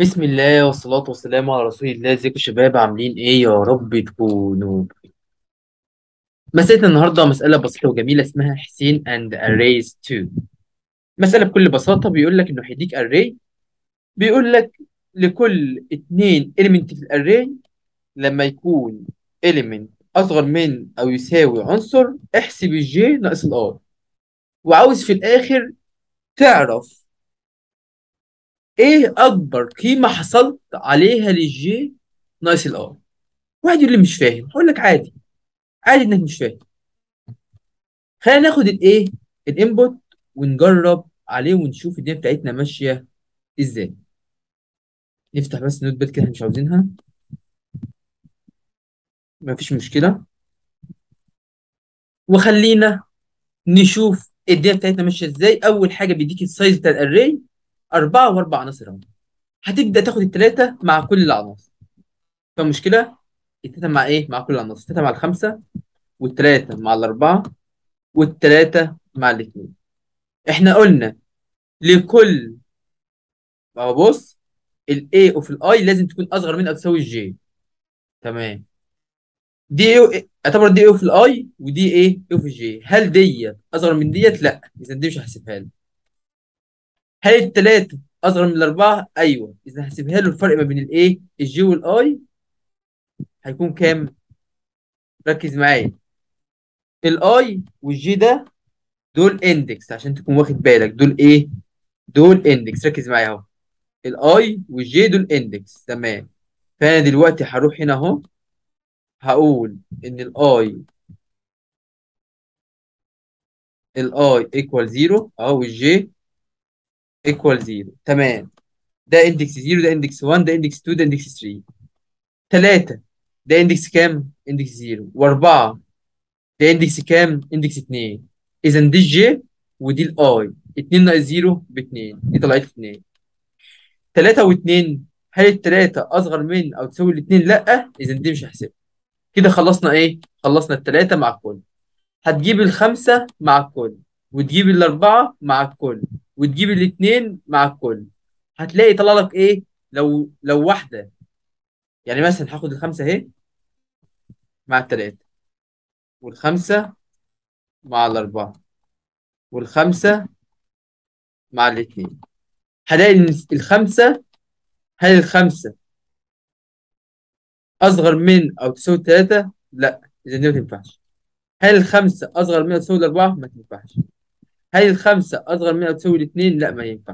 بسم الله والصلاة والسلام على رسول الله ازيكم يا شباب عاملين ايه يا رب تكونوا مسألة النهاردة مسألة بسيطة وجميلة اسمها حسين and arrays 2 مسألة بكل بساطة بيقول لك انه هيديك array بيقول لك لكل اتنين element في الاري لما يكون element اصغر من او يساوي عنصر احسب الجي ناقص الار وعاوز في الاخر تعرف ايه اكبر قيمة حصلت عليها للجي ناقص الار واحد يقول لي مش فاهم هقول لك عادي عادي انك مش فاهم خلينا ناخد الايه الانبوت ونجرب عليه ونشوف الدنيا بتاعتنا ماشيه ازاي نفتح بس نوت باد كده احنا مش عاوزينها مفيش مشكله وخلينا نشوف الدنيا بتاعتنا ماشيه ازاي اول حاجه بيديك السايز بتاع الاري أربعة وأربع عناصر أهو هتبدأ تاخد التلاتة مع كل العناصر فالمشكلة التلاتة مع إيه؟ مع كل العناصر التلاتة مع الخمسة والتلاتة مع الأربعة والتلاتة مع الاتنين إحنا قلنا لكل أهو بص ال A اوف ال I لازم تكون أصغر من أو تساوي ال J تمام دي ايه اعتبر دي ايه في الاي ودي ايه ايه في الجي هل ديت اصغر من ديت لا اذا دي مش هحسبها له هل الثلاثه اصغر من الاربعه ايوه اذا هحسبها له الفرق ما بين الايه الجي والاي هيكون كام ركز معايا الاي والجي ده دول اندكس عشان تكون واخد بالك دول ايه دول اندكس ركز معايا اهو الاي والجي دول اندكس تمام فانا دلوقتي هروح هنا اهو هقول ان الاي الاي ايكوال 0 اهو والجي ايكوال 0 تمام ده اندكس 0 ده اندكس 1 ده اندكس 2 ده اندكس 3 3 ده اندكس كام اندكس 0 و4 ده اندكس كام اندكس 2 اذا دي الجي ودي الاي 2 ناقص 0 ب 2 دي طلعت 2 3 و2 هل الثلاثة أصغر من أو تساوي الاثنين؟ لأ، إذا دي مش هحسبها. كده خلصنا إيه؟ خلصنا الثلاثة مع الكل. هتجيب الخمسة مع الكل، وتجيب الأربعة مع الكل، وتجيب الاثنين مع الكل. هتلاقي طلع لك إيه؟ لو لو واحدة يعني مثلا هاخد الخمسة اهي مع التلاتة والخمسة مع الأربعة والخمسة مع الاتنين هلاقي إن الخمسة هل الخمسة أصغر من أو تساوي التلاتة؟ لا إذا دي ما تنفعش هل الخمسة أصغر من أو تساوي الأربعة؟ ما تنفعش هل الخمسة أصغر من أو تساوي الاتنين؟ لا ما ينفعش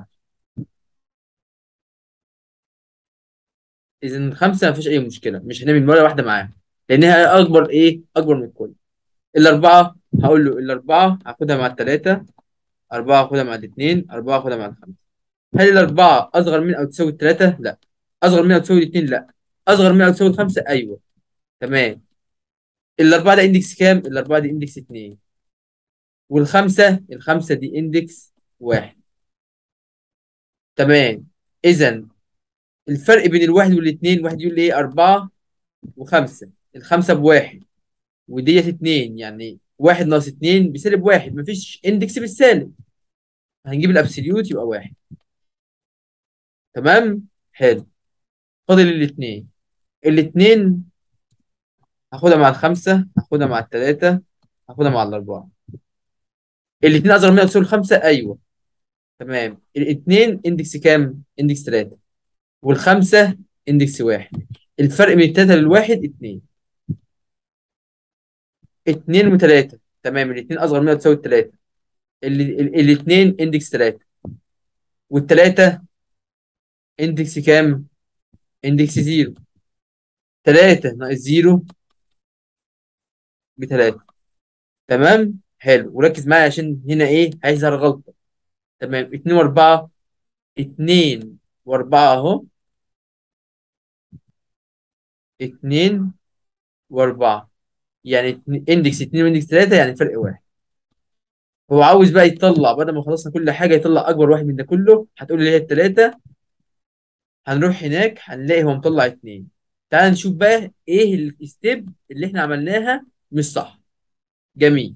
إذا الخمسة ما فيش أي مشكلة مش هنعمل ولا واحدة معاها لأنها أكبر إيه؟ أكبر من الكل الأربعة هقول له الأربعة هاخدها مع التلاتة أربعة هاخدها مع الاتنين أربعة هاخدها مع الخمسة هل الأربعة أصغر من أو تساوي التلاتة؟ لا أصغر من أو تساوي الاتنين؟ لا أصغر من أو تساوي الخمسة؟ أيوه تمام الأربعة ده إندكس كام؟ الأربعة دي إندكس اتنين والخمسة الخمسة دي إندكس واحد تمام إذا الفرق بين الواحد والاتنين واحد يقول لي إيه أربعة وخمسة الخمسة بواحد وديت اتنين يعني واحد ناقص اتنين بسالب واحد مفيش إندكس بالسالب هنجيب الأبسوليوت يبقى واحد تمام؟ حلو فاضل الاتنين الاتنين هاخدها مع الخمسة هاخدها مع التلاتة هاخدها مع الأربعة الاتنين أصغر من أو تساوي الخمسة أيوه تمام الاتنين إندكس كام؟ إندكس تلاتة والخمسة إندكس واحد الفرق من التلاتة للواحد اتنين اتنين وتلاتة تمام الاتنين أصغر من أو تساوي التلاتة ال- ال- الاتنين إندكس تلاتة والتلاتة إندكس كام؟ إندكس زيرو تلاتة ناقص زيرو بتلاتة تمام؟ حلو وركز معايا عشان هنا إيه؟ هيظهر غلطة تمام اتنين وأربعة اتنين وأربعة أهو اتنين وأربعة يعني اتنين- إندكس اتنين وإندكس تلاتة يعني فرق واحد هو عاوز بقى يطلع بعد ما خلصنا كل حاجة يطلع أكبر واحد من ده كله هتقول لي هي التلاتة هنروح هناك هنلاقي هو مطلع اتنين تعال نشوف بقى إيه الستيب اللي إحنا عملناها مش صح جميل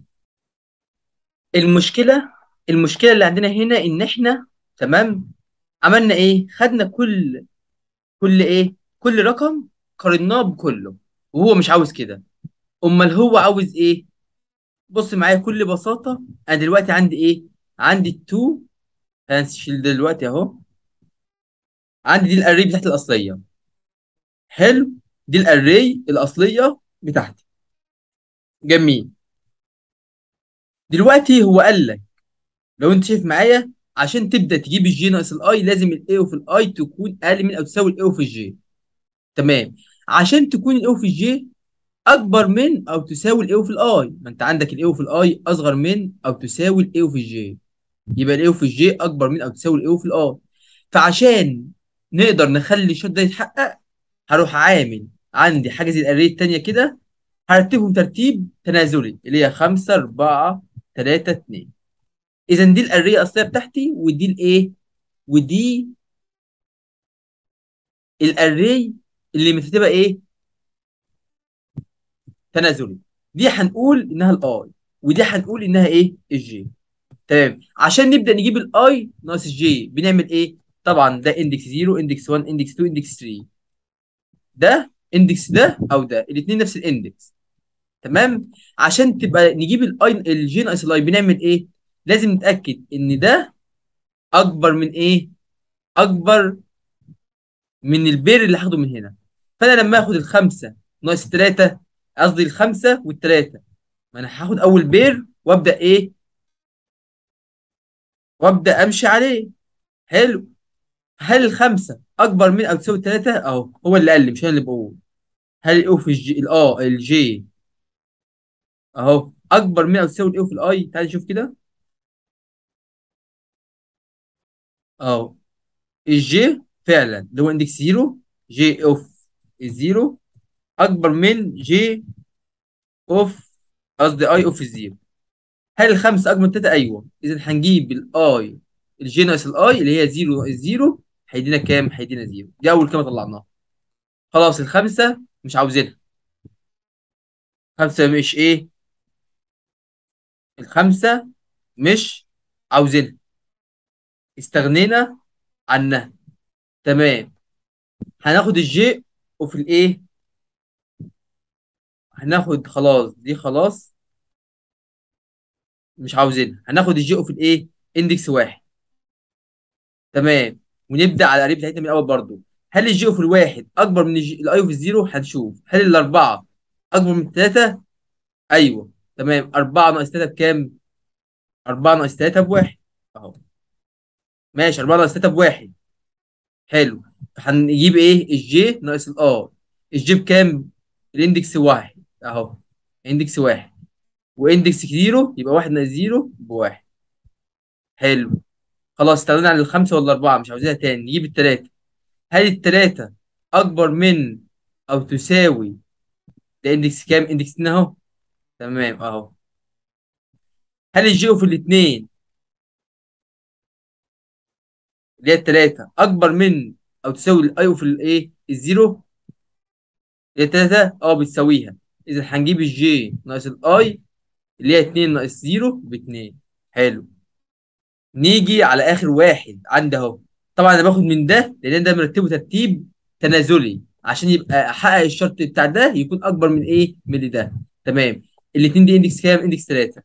المشكلة المشكلة اللي عندنا هنا إن إحنا تمام عملنا إيه خدنا كل كل ايه كل رقم قارناه بكله وهو مش عاوز كده امال هو عاوز ايه بص معايا بكل بساطه انا دلوقتي عندي ايه عندي التو هنشيل دلوقتي اهو عندي دي الاري بتاعتي الاصليه حلو دي الاري الاصليه بتاعتي جميل دلوقتي هو قال لك لو انت شايف معايا عشان تبدا تجيب الجي ناقص الاي لازم الاي وفي الاي تكون اقل من او تساوي الاي وفي الجي تمام عشان تكون الاي وفي الجي اكبر من او تساوي الاي وفي الاي ما انت عندك الاي وفي الاي اصغر من او تساوي الاي وفي الجي يبقى الاي وفي الجي اكبر من او تساوي الاي وفي الاي فعشان نقدر نخلي الشرط ده يتحقق هروح عامل عندي حاجه زي الاري التانيه كده هرتبهم ترتيب تنازلي اللي هي 5 4 3 2 اذا دي الاريه الاصليه بتاعتي ودي الايه ودي الاري اللي مترتبه ايه تنازلي دي هنقول انها الاي ودي هنقول انها ايه الجي تمام عشان نبدا نجيب الاي ناقص الجي بنعمل ايه طبعا ده اندكس 0 اندكس 1 اندكس 2 اندكس 3 ده اندكس ده او ده الاثنين نفس الاندكس تمام عشان تبقى نجيب الاي الجي ناقص الاي بنعمل ايه لازم نتاكد ان ده اكبر من ايه اكبر من البير اللي هاخده من هنا فانا لما اخد الخمسه ناقص الثلاثه قصدي الخمسه والثلاثه ما انا هاخد اول بير وابدا ايه وابدا امشي عليه حلو هل الخمسه اكبر من او تساوي الثلاثه اهو هو اللي قال لي مش انا اللي بقول هل الاو في الجي الاه الجي اهو اكبر من او تساوي الاو في الاي تعال نشوف كده اهو الجي فعلا اللي هو اندكس 0 جي اوف الزيرو اكبر من جي اوف قصدي اي اوف الزيرو هل الخمسه اكبر من 3 ايوه اذا هنجيب الاي الجي ناقص الاي اللي هي 0 ناقص 0 هيدينا كام هيدينا 0 دي اول كلمه طلعناها خلاص الخمسه مش عاوزينها خمسه مش ايه الخمسه مش عاوزينها استغنينا عنها تمام هناخد الجي وفي الايه هناخد خلاص دي خلاص مش عاوزينها هناخد الجي وفي الايه اندكس واحد تمام ونبدا على القريب بتاعتنا من الاول برضو هل الجي اوف الواحد اكبر من الاي اوف الزيرو هنشوف هل الاربعه اكبر من الثلاثه ايوه تمام 4 ناقص 3 بكام 4 ناقص 3 بواحد اهو ماشي 4 ناقص 3 بواحد حلو فهنجيب ايه الجي ناقص الار الجي بكام الاندكس واحد اهو اندكس واحد واندكس زيرو يبقى واحد ناقص زيرو بواحد حلو خلاص استغنينا عن الخمسه ولا الاربعه مش عاوزينها تاني نجيب الثلاثه هل الثلاثه اكبر من او تساوي ده اندكس كام اندكس 2 اهو تمام اهو هل الجي في الاثنين اللي هي الثلاثه اكبر من او تساوي الاي في الايه الزيرو اللي هي الثلاثه اه بتساويها اذا هنجيب الجي ناقص الاي اللي هي 2 ناقص 0 ب 2 حلو نيجي على اخر واحد عندي اهو طبعا انا باخد من ده لان ده مرتبه ترتيب تنازلي عشان يبقى احقق الشرط بتاع ده يكون اكبر من ايه من اللي ده تمام الاثنين دي اندكس كام اندكس 3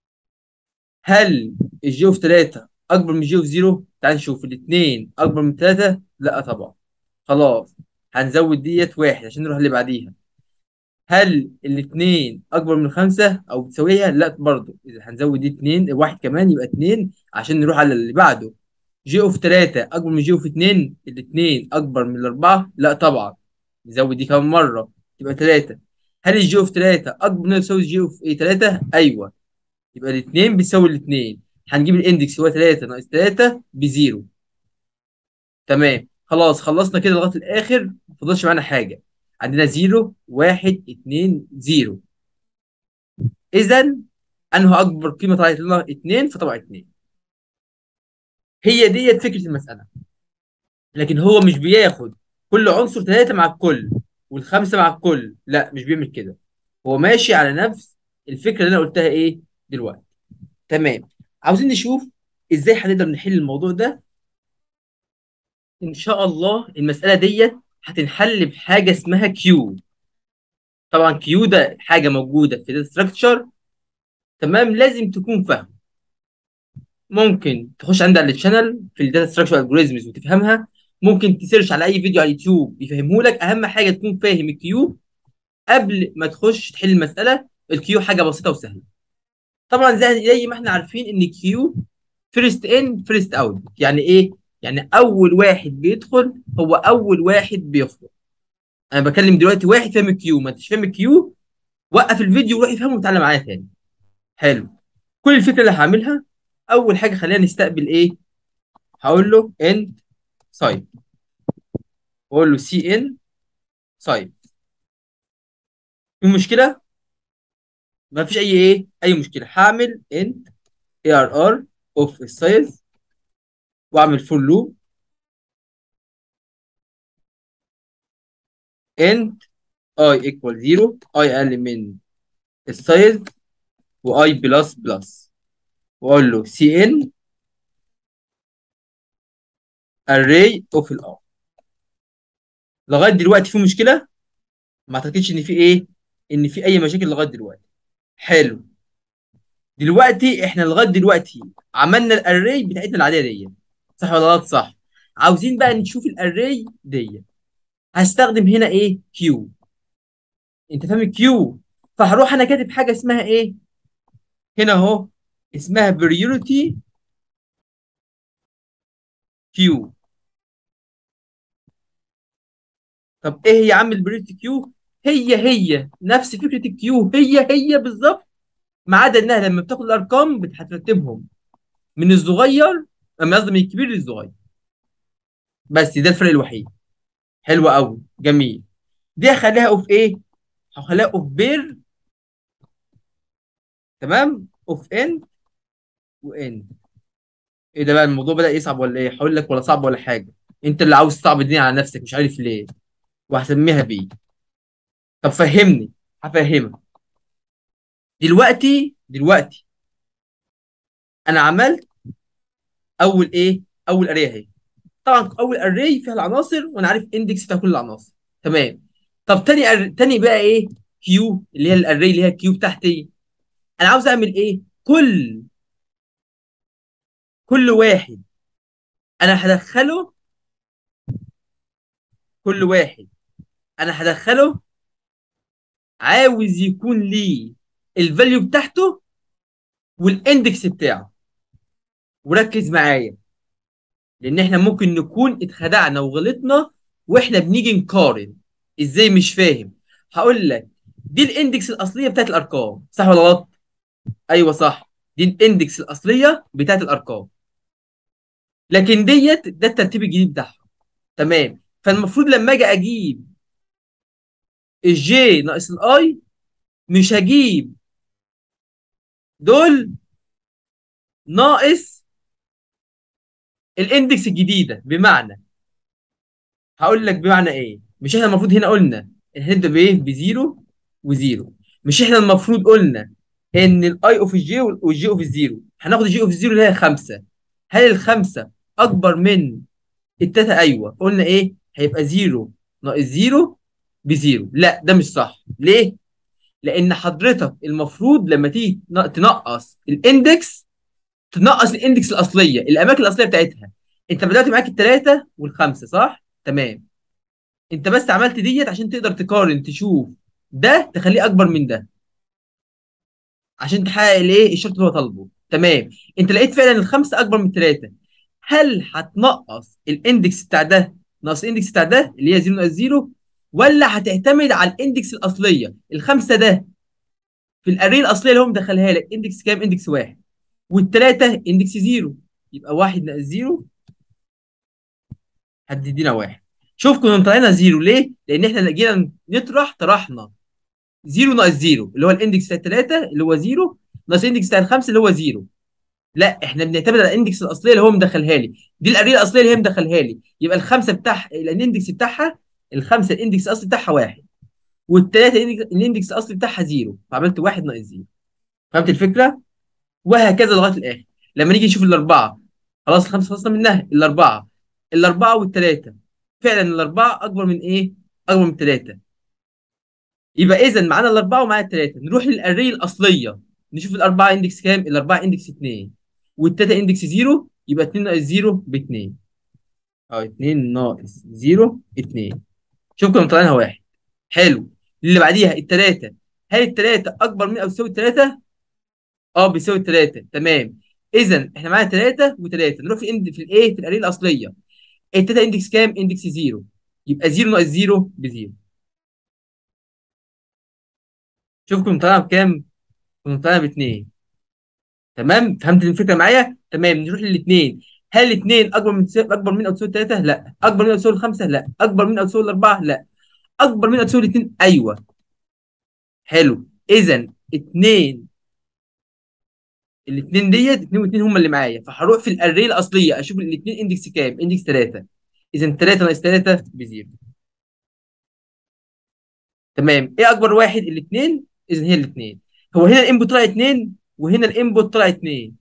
هل الجي اوف 3 اكبر من جي اوف 0 تعال نشوف الاثنين اكبر من 3 لا طبعا خلاص هنزود ديت واحد عشان نروح اللي بعديها هل الاثنين اكبر من خمسة او بتساويها لا برضه اذا هنزود دي اتنين واحد كمان يبقى اتنين عشان نروح على اللي بعده جي اوف 3 اكبر من جي اوف 2 الاثنين اكبر من الاربعه لا طبعا نزود دي كمان مره يبقى 3 هل الجي اوف 3 اكبر من يساوي جي اوف ايه 3 ايوه يبقى الاثنين بيساوي الاثنين هنجيب الاندكس هو 3 ناقص 3 بزيرو تمام خلاص خلصنا كده لغايه الاخر ما فضلش معانا حاجه عندنا 0 1 2 0 اذا انه اكبر قيمه طلعت لنا 2 فطبعا 2 هي ديت فكره المساله لكن هو مش بياخد كل عنصر ثلاثه مع الكل والخمسه مع الكل لا مش بيعمل كده هو ماشي على نفس الفكره اللي انا قلتها ايه دلوقتي تمام عاوزين نشوف ازاي هنقدر نحل الموضوع ده ان شاء الله المساله ديت هتنحل بحاجه اسمها كيو طبعا كيو ده حاجه موجوده في الداتا ستراكشر تمام لازم تكون فاهم ممكن تخش عندي على الشانل في الداتا ستراكشر الجوريزمز وتفهمها ممكن تسيرش على اي فيديو على اليوتيوب يفهمه لك اهم حاجه تكون فاهم الكيو قبل ما تخش تحل المساله الكيو حاجه بسيطه وسهله طبعا زي زي ما احنا عارفين ان الكيو فيرست ان فيرست اوت يعني ايه يعني اول واحد بيدخل هو اول واحد بيخرج انا بكلم دلوقتي واحد فاهم الكيو ما انتش فاهم الكيو وقف الفيديو وروح يفهمه وتعالى معايا تاني حلو كل الفكره اللي هعملها اول حاجه خلينا نستقبل ايه هقول له end سايت واقول له سي ان سايت في مشكله ما فيش اي ايه اي مشكله هعمل end arr اوف السايز واعمل فور لوب end i equal 0 i اقل من السايز واي بلس بلس واقول له سي ان array اوف الار لغايه دلوقتي في مشكله ما اعتقدش ان في ايه ان في اي مشاكل لغايه دلوقتي حلو دلوقتي احنا لغايه دلوقتي عملنا الاري بتاعتنا العاديه دي صح ولا غلط صح عاوزين بقى نشوف الاري دي هستخدم هنا ايه كيو انت فاهم الكيو فهروح انا كاتب حاجه اسمها ايه هنا اهو اسمها بريورتي كيو طب ايه هي يا عم البريورتي كيو هي هي نفس فكره الكيو هي هي بالظبط ما عدا انها لما بتاخد الارقام هترتبهم من الصغير اما قصدي من الكبير للصغير بس ده الفرق الوحيد حلو قوي جميل دي هخليها اوف ايه هخليها اوف بير تمام اوف ان وان ايه ده بقى الموضوع بدأ يصعب ولا ايه هقول لك ولا صعب ولا حاجه انت اللي عاوز تصعب الدنيا على نفسك مش عارف ليه وهسميها بيه طب فهمني هفهمك دلوقتي دلوقتي انا عملت اول ايه اول اري اهي طبعا اول اري فيها العناصر وانا عارف اندكس بتاع كل العناصر تمام طب تاني أر... تاني بقى ايه كيو اللي هي الاري اللي هي الكيو بتاعتي انا عاوز اعمل ايه كل كل واحد انا هدخله كل واحد انا هدخله عاوز يكون ليه الفاليو بتاعته والاندكس بتاعه وركز معايا لان احنا ممكن نكون اتخدعنا وغلطنا واحنا بنيجي نقارن ازاي مش فاهم هقول لك دي الاندكس الاصليه بتاعت الارقام صح ولا غلط ايوه صح دي الاندكس الاصليه بتاعت الارقام لكن ديت ده الترتيب الجديد بتاعها تمام فالمفروض لما اجي اجيب الجي ناقص الاي مش هجيب دول ناقص الاندكس الجديده بمعنى هقول لك بمعنى ايه مش احنا المفروض هنا قلنا ان هنبدا بايه بزيرو وزيرو مش احنا المفروض قلنا ان الاي اوف الجي والجي اوف الزيرو هناخد الجي اوف الزيرو اللي هي خمسه هل الخمسه اكبر من التلاته ايوه قلنا ايه هيبقى زيرو ناقص زيرو بزيرو لا ده مش صح ليه لان حضرتك المفروض لما تيجي تنقص الاندكس تنقص الاندكس الاصليه الاماكن الاصليه بتاعتها انت بدات معاك الثلاثه والخمسه صح تمام انت بس عملت ديت عشان تقدر تقارن تشوف ده تخليه اكبر من ده عشان تحقق الايه الشرط اللي هو طالبه تمام انت لقيت فعلا الخمسه اكبر من الثلاثه هل هتنقص الاندكس بتاع ده ناقص الاندكس بتاع ده اللي هي 0 ناقص 0 ولا هتعتمد على الاندكس الاصليه الخمسه ده في الاري الاصليه اللي هو مدخلها لك اندكس كام اندكس واحد والثلاثه اندكس 0 يبقى واحد ناقص 0 هتدينا واحد شوف كنا مطلعينها 0 ليه؟ لان احنا جينا نطرح طرحنا 0 ناقص 0 اللي هو الاندكس بتاع الثلاثه اللي هو 0 ناقص الاندكس بتاع الخمسه اللي هو 0 لا احنا بنعتمد على الاندكس الاصليه اللي هو مدخلها لي دي الاريه الاصليه اللي هي مدخلها لي يبقى الخمسه بتاعها الاندكس بتاعها الخمسه الاندكس الاصلي بتاعها واحد والثلاثه الاندكس الاصلي بتاعها زيرو فعملت واحد ناقص زيرو فهمت الفكره؟ وهكذا لغايه الاخر لما نيجي نشوف الاربعه خلاص الخمسه خلصنا منها الاربعه الاربعه والثلاثه فعلا الاربعه اكبر من ايه اكبر من الثلاثه يبقى اذا معانا الاربعه ومعانا الثلاثه نروح للاري الاصليه نشوف الاربعه اندكس كام الاربعه اندكس 2 والثلاثه اندكس 0 يبقى 2 ناقص 0 ب 2 اه 2 ناقص 0 2 شوف كنا مطلعينها واحد حلو اللي بعديها الثلاثه هل الثلاثه اكبر من او تساوي الثلاثه اه بيساوي الثلاثه تمام اذا احنا معانا ثلاثه وثلاثه نروح في الاند في الايه في الاري الاصليه الثلاثه اندكس كام اندكس 0 يبقى 0 ناقص 0 ب 0 شوف كنا مطلعها بكام كنا مطلعها باثنين تمام فهمت الفكره معايا تمام نروح للاثنين هل الاثنين اكبر من تساوي اكبر من او تساوي الثلاثه لا اكبر من او تساوي الخمسه لا اكبر من او تساوي الاربعه لا اكبر من او تساوي الاثنين ايوه حلو اذا اثنين الاثنين ديت اثنين واثنين هم اللي معايا فهروح في الاري الاصليه اشوف الاثنين اندكس كام اندكس 3 اذا 3 ناقص 3 بزيرو تمام ايه اكبر واحد الاثنين اذا هي الاثنين هو هنا الانبوت طلع 2 وهنا الانبوت طلع 2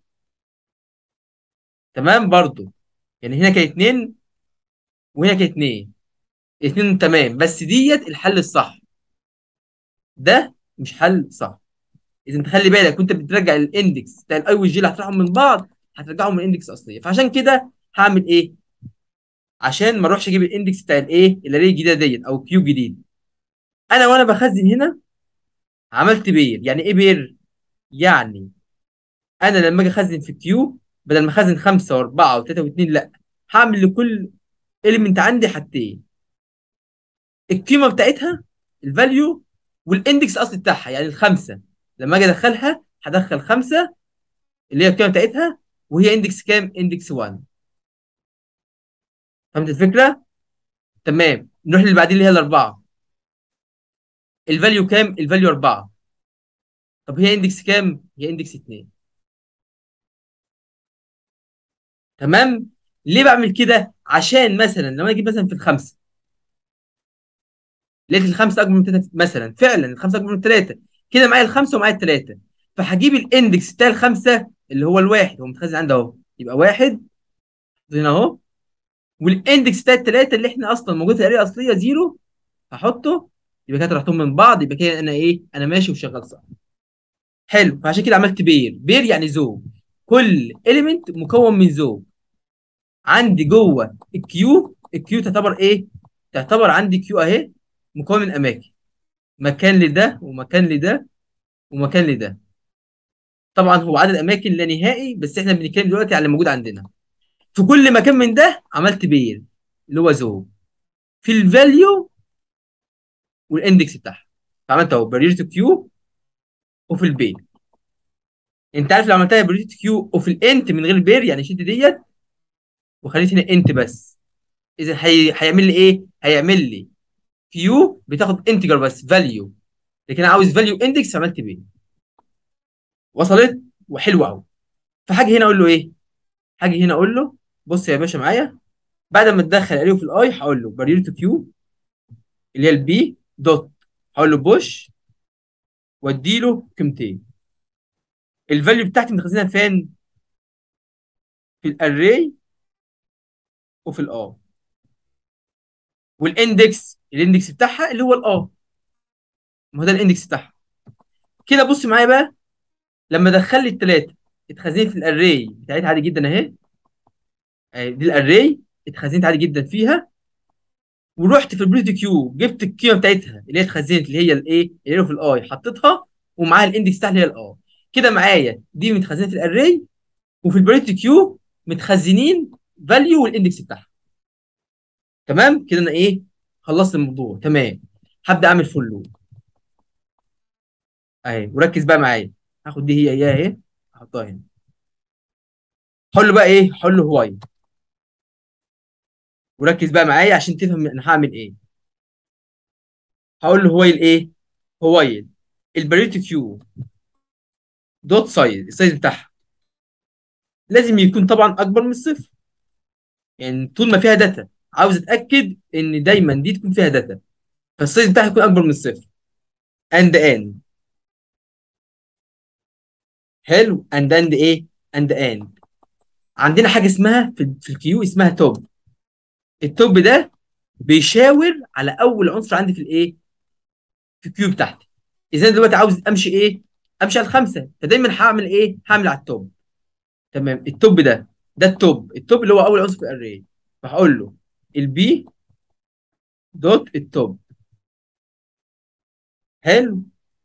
تمام برضو يعني هنا كان 2 وهنا كان 2 الاثنين تمام بس ديت الحل الصح ده مش حل صح اذا تخلي بالك وانت بترجع الاندكس بتاع الاي والجي اللي هتطرحهم من بعض هترجعهم من اندكس اصليه فعشان كده هعمل ايه عشان ما اروحش اجيب الاندكس بتاع الايه الاري الجديده ديت او كيو جديد انا وانا بخزن هنا عملت بير يعني ايه بير يعني انا لما اجي اخزن في كيو بدل ما اخزن خمسه واربعه وثلاثه واثنين لا هعمل لكل اليمنت عندي حاجتين القيمه بتاعتها الفاليو والاندكس اصلي بتاعها يعني الخمسه لما اجي ادخلها هدخل خمسه اللي هي القيمه بتاعتها وهي اندكس كام؟ اندكس 1 فهمت الفكره؟ تمام نروح للي بعدين اللي هي الاربعه الفاليو كام؟ الفاليو 4 طب هي اندكس كام؟ هي اندكس 2 تمام؟ ليه بعمل كده؟ عشان مثلا لما اجي مثلا في الخمسه لقيت الخمسه اكبر من ثلاثه مثلا فعلا الخمسه اكبر من ثلاثه كده معايا الخمسه ومعايا الثلاثه فهجيب الاندكس بتاع الخمسه اللي هو الواحد هو متخزن عندي اهو يبقى واحد هنا اهو والاندكس بتاع الثلاثه اللي احنا اصلا موجود في الاريه الاصليه زيرو هحطه يبقى كده طرحتهم من بعض يبقى كده انا ايه انا ماشي وشغال صح حلو فعشان كده عملت بير بير يعني زوج كل اليمنت مكون من زوج عندي جوه الكيو الكيو تعتبر ايه تعتبر عندي كيو اهي مكون من اماكن مكان لده ومكان لده ومكان لده طبعا هو عدد اماكن لا نهائي بس احنا بنتكلم دلوقتي على اللي موجود عندنا في كل مكان من ده عملت بير اللي هو زو في الفاليو والاندكس بتاعها فعملت اهو بريرتو كيو وفي البير انت عارف لو عملتها بريرتو كيو وفي الانت من غير البير يعني شلت ديت وخليت هنا انت بس اذا هي... هيعمل لي ايه هيعمل لي كيو بتاخد انتجر بس فاليو لكن انا عاوز فاليو اندكس عملت بيه وصلت وحلو قوي فحاجه هنا اقول له ايه حاجه هنا اقول له بص يا باشا معايا بعد ما تدخل اليو في الاي هقول له برير تو كيو اللي هي البي دوت هقول له بوش وادي له قيمتين الفاليو بتاعتي متخزنها فين في الاري وفي الار والاندكس الاندكس بتاعها اللي هو الار ما هو ده الاندكس بتاعها كده بص معايا بقى لما ادخل لي الثلاثه اتخزنت في الاري بتاعتها عادي جدا اهي اهي دي الاري اتخزنت عادي جدا فيها ورحت في البريد كيو جبت القيمه بتاعتها اللي هي اتخزنت اللي هي الايه اللي هي في الاي حطيتها ومعاها الاندكس بتاعها اللي هي الار كده معايا دي متخزنه في الاري وفي البريد كيو متخزنين فاليو والاندكس بتاعها تمام كده انا ايه خلصت الموضوع تمام هبدا اعمل فول لود اهي وركز بقى معايا هاخد دي هي اياها اهي احطها هنا حل بقى ايه حل هواي وركز بقى معايا عشان تفهم انا هعمل ايه هقول له هوايل ايه هوايل البريتو كيو دوت سايز السايز بتاعها لازم يكون طبعا اكبر من الصفر يعني طول ما فيها داتا عاوز اتاكد ان دايما دي تكون فيها داتا فالسايز بتاعها يكون اكبر من الصفر اند اند حلو اند اند ايه اند اند عندنا حاجه اسمها في, في الكيو اسمها توب التوب ده بيشاور على اول عنصر عندي في الايه في الكيو بتاعتي اذا أنا دلوقتي عاوز امشي ايه امشي على الخمسه فدايما هعمل ايه هعمل على التوب تمام التوب ده ده التوب التوب اللي هو اول عنصر في الاري فهقول له البي دوت التوب حلو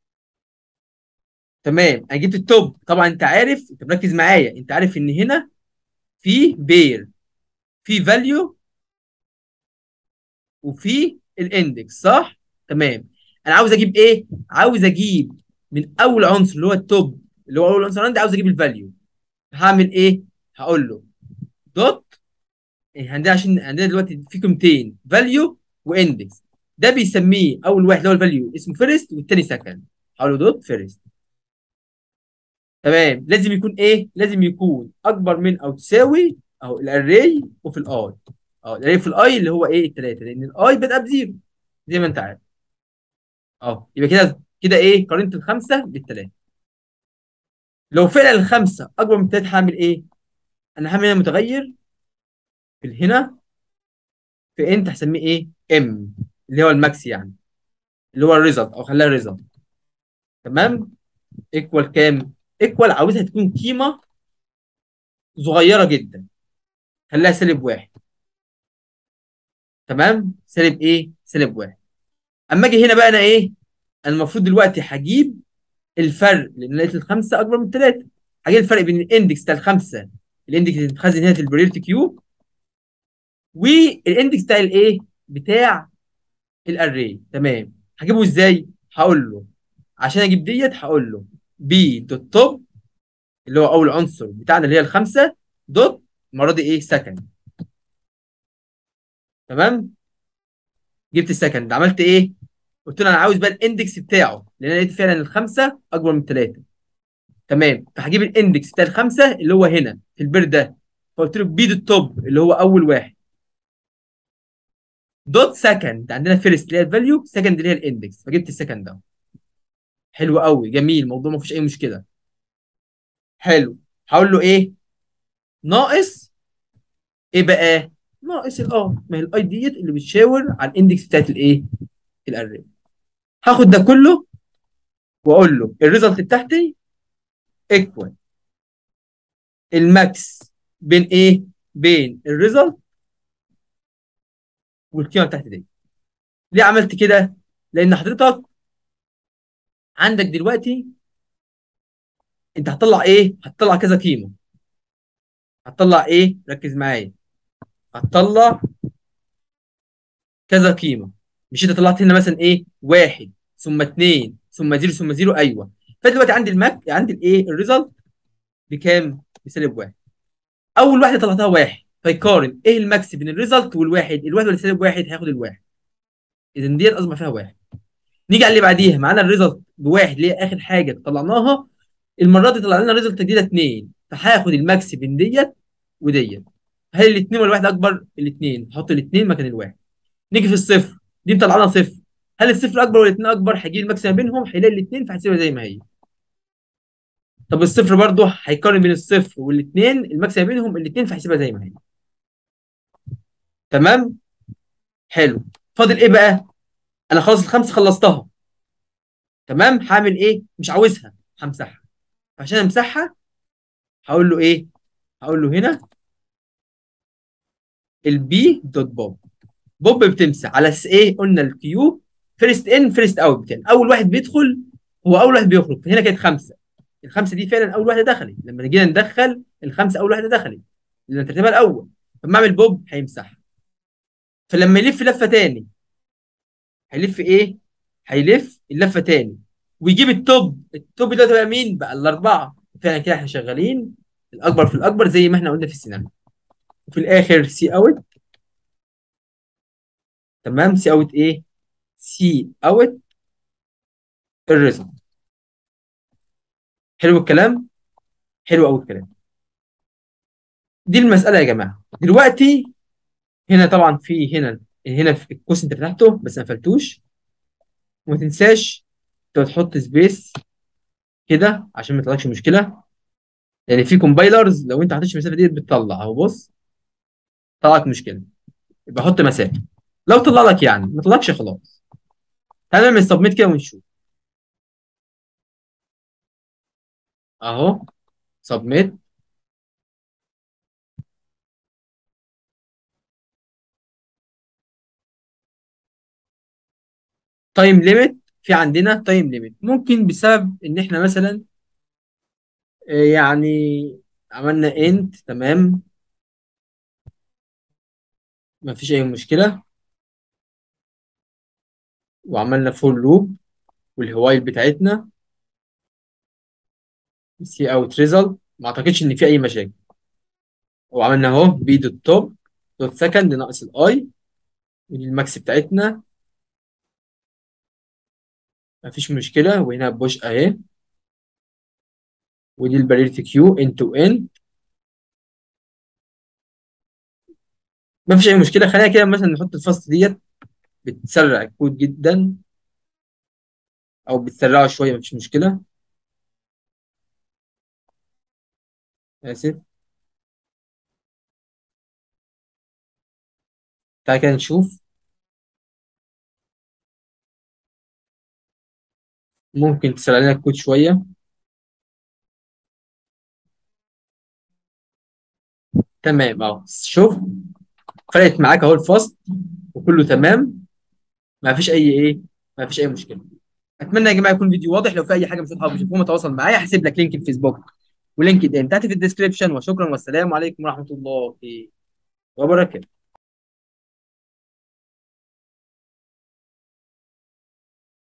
تمام انا جبت التوب طبعا انت عارف انت مركز معايا انت عارف ان هنا في بير في فاليو وفي الاندكس صح تمام انا عاوز اجيب ايه عاوز اجيب من اول عنصر اللي هو التوب اللي هو اول عنصر عندي عاوز اجيب الفاليو هعمل ايه هقول له دوت إيه، عندنا عشان عندنا دلوقتي في قيمتين فاليو واندكس ده بيسميه اول واحد اللي هو الفاليو اسمه فيرست والتاني سكند هقول له دوت فيرست تمام لازم يكون ايه لازم يكون اكبر من او تساوي اهو الاري وفي الاي اه الاري في الاي اللي هو ايه الثلاثه لان الاي بدأ بزيرو زي ما انت عارف اه يبقى كده كده ايه قارنت الخمسه بالثلاثه لو فعلا الخمسه اكبر من الثلاثه هعمل ايه انا هعمل هنا متغير في هنا في انت هسميه ايه ام اللي هو الماكس يعني اللي هو الريزلت او خليها ريزلت تمام ايكوال كام ايكوال عاوزها تكون قيمه صغيره جدا خليها سالب واحد تمام سالب ايه سالب واحد اما اجي هنا بقى انا ايه انا المفروض دلوقتي هجيب الفرق لان لقيت الخمسه اكبر من ثلاثه هجيب الفرق بين الاندكس بتاع الخمسه الاندكس اللي متخزن هنا في البريورتي كيو والاندكس بتاع الايه بتاع الاري تمام هجيبه ازاي هقول له عشان اجيب ديت هقول له بي دوت توب اللي هو اول عنصر بتاعنا اللي هي الخمسه دوت المره دي ايه سكند تمام جبت السكند عملت ايه قلت له انا عاوز بقى الاندكس بتاعه لان انا لقيت فعلا الخمسه اكبر من ثلاثه تمام فهجيب الاندكس بتاع الخمسه اللي هو هنا في البير ده فقلت له بي دوت توب اللي هو اول واحد دوت سكند عندنا فيرست اللي هي الفاليو سكند اللي هي الاندكس فجبت السكند ده حلو قوي جميل الموضوع ما فيش اي مشكله حلو هقول له ايه ناقص ايه بقى ناقص الار ما هي الاي ديت اللي بتشاور على الاندكس بتاعت الايه الاري هاخد ده كله واقول له الريزلت بتاعتي ايكوال الماكس بين ايه بين الريزلت والقيمه بتاعتي دي ليه عملت كده لان حضرتك عندك دلوقتي انت هتطلع ايه هتطلع كذا قيمه هتطلع ايه ركز معايا هتطلع كذا قيمه مش انت طلعت هنا مثلا ايه واحد ثم اثنين ثم زيرو ثم زيرو ايوه فدلوقتي عندي الماك عندي الايه الريزلت بكام بسالب واحد اول واحده طلعتها واحد فيقارن ايه الماكس بين الريزلت والواحد الواحد ولا سالب واحد هياخد الواحد اذا ديت اصبح فيها واحد نيجي على اللي بعديها معانا الريزلت بواحد اللي هي اخر حاجه طلعناها المره دي طلع لنا ريزلت جديده اثنين فهاخد الماكس بين ديت وديت هل الاثنين ولا الواحد اكبر الاثنين هحط الاثنين مكان الواحد نيجي في الصفر دي مطلعنا صفر هل الصفر اكبر ولا الاثنين اكبر هيجي الماكس ما بينهم هيلاقي الاثنين فهسيبها زي ما هي طب الصفر برضه هيقارن بين الصفر والاثنين الماكس ما بينهم الاثنين فهيسيبها زي ما هي تمام حلو فاضل ايه بقى انا خلاص الخمسه خلصتها تمام هعمل ايه مش عاوزها همسحها عشان امسحها هقول له ايه هقول له هنا البي دوت بوب بوب بتمسح على اساس ايه قلنا الكيو فيرست ان فيرست اوت يعني اول واحد بيدخل هو اول واحد بيخرج فهنا كانت خمسه الخمسه دي فعلا اول واحده دخلت لما جينا ندخل الخمسه اول واحده دخلت لان ترتيبها الاول لما اعمل بوب هيمسحها فلما يلف لفه تاني هيلف ايه هيلف اللفه تاني ويجيب التوب التوب ده تبقى مين بقى الاربعه فعلا كده احنا شغالين الاكبر في الاكبر زي ما احنا قلنا في السيناريو وفي الاخر سي اوت تمام سي اوت ايه سي اوت الريزلت حلو الكلام حلو قوي الكلام دي المساله يا جماعه دلوقتي هنا طبعا في هنا هنا في الكوس انت فتحته بس ما قفلتوش وما تنساش تحط سبيس كده عشان ما يطلعلكش مشكله يعني في كومبايلرز لو انت حطيتش المسافه دي بتطلع اهو بص طلعت مشكله يبقى حط مسافه لو طلع لك يعني ما طلعكش خلاص تعال نعمل سبميت كده ونشوف اهو سبميت تايم ليميت في عندنا تايم ليميت ممكن بسبب ان احنا مثلا آه، يعني عملنا انت تمام ما فيش اي مشكله وعملنا فور لوب والهوايل بتاعتنا سي اوت ريزلت ما اعتقدش ان في اي مشاكل وعملنا اهو بي دوت توب دوت سكند ناقص الاي ودي الماكس بتاعتنا ما فيش مشكله وهنا بوش اهي ودي الباريرتي كيو ان تو ان ما فيش اي مشكله خلينا كده مثلا نحط الفاست ديت بتسرع الكود جدا او بتسرعه شويه ما فيش مشكله اسف تعالى كده نشوف ممكن تسرع لنا الكود شويه تمام اهو شوف فرقت معاك اهو الفاست وكله تمام ما فيش اي ايه ما فيش اي مشكله اتمنى يا جماعه يكون الفيديو واضح لو في اي حاجه مش واضحه مش مفهومه تواصل معايا هسيب لك لينك الفيسبوك ولينكد ان تحت في الديسكربشن وشكرا والسلام عليكم ورحمه الله وبركاته